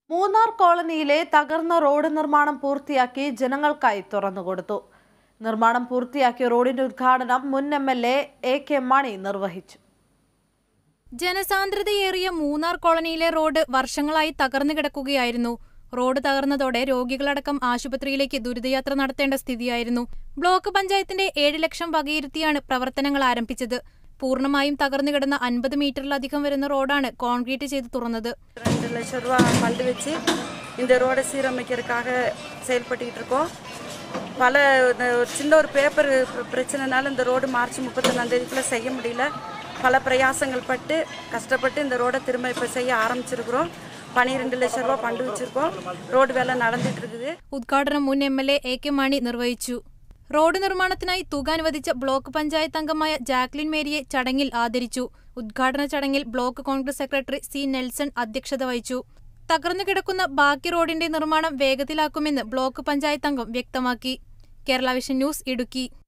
മൂന്നാർ കോളനിയിലെ തകർന്ന റോഡ് നിർമ്മാണം പൂർത്തിയാക്കി ജനങ്ങൾക്കായി തുറന്നുകൊടുത്തു നിർമ്മാണം പൂർത്തിയാക്കിയ റോഡിന്റെ ഉദ്ഘാടനം മുൻ M L A A K Mani നിർവഹിച്ചു ജനസാന്ദ്രതയേറിയ മൂന്നാർ കോളനിയിലെ റോഡ് വർഷങ്ങളായി തകർന്നു കിടക്കുകയായിരുന്നു റോഡ് തകർന്നതോടെ രോഗികളടക്കം ആശുപത്രിയിലേക്ക് ദുരിതയാത്ര നടത്തേണ്ട സ്ഥിതിയായിരുന്നു ബ്ലോക്ക് പഞ്ചായത്തിന്റെ ഏഴ് ലക്ഷം വകയിരുത്തിയാണ് പ്രവർത്തനങ്ങൾ ആരംഭിച്ചത് പൂർണ്ണമായും തകർന്നു കിടന്ന അൻപത് മീറ്ററിലധികം വരുന്ന റോഡാണ് കോൺക്രീറ്റ് ചെയ്ത് തുറന്നത് ரெண்டு லட்சம் ரூபா ஃபண்டு வச்சு இந்த ரோடை சீரமைக்கிறதுக்காக செயல்பட்டுக்கிட்டு இருக்கோம் பல இந்த ஒரு சின்ன ஒரு பேப்பர் பிரச்சனைனால இந்த ரோடு மார்ச் முப்பத்தொன்னாம் தேதிக்குள்ளே செய்ய முடியல பல பிரயாசங்கள் பட்டு கஷ்டப்பட்டு இந்த ரோடை திரும்ப இப்போ செய்ய ஆரம்பிச்சிருக்கிறோம் பன்னிரெண்டு லட்சம் ரூபா ஃபண்டு வச்சுருக்கோம் ரோடு வேலை நடந்துட்டு இருக்குது ഉദ്ഘാടനം മുൻ M L A A K Mani നിർവഹിച്ചു റോഡ് നിർമ്മാണത്തിനായി തുക അനുവദിച്ച ബ്ലോക്ക് പഞ്ചായത്ത് അംഗമായ ജാക്ലിൻ മേരിയെ ചടങ്ങിൽ ആദരിച്ചു ഉദ്ഘാടന ചടങ്ങിൽ block Congress secretary C Nelson അധ്യക്ഷത വഹിച്ചു തകർന്നു കിടക്കുന്ന ബാക്കി റോഡിന്റെ നിർമ്മാണം വേഗത്തിലാക്കുമെന്ന് ബ്ലോക്ക് പഞ്ചായത്ത് അംഗം വ്യക്തമാക്കി കേരള വിഷൻ ന്യൂസ് ഇടുക്കി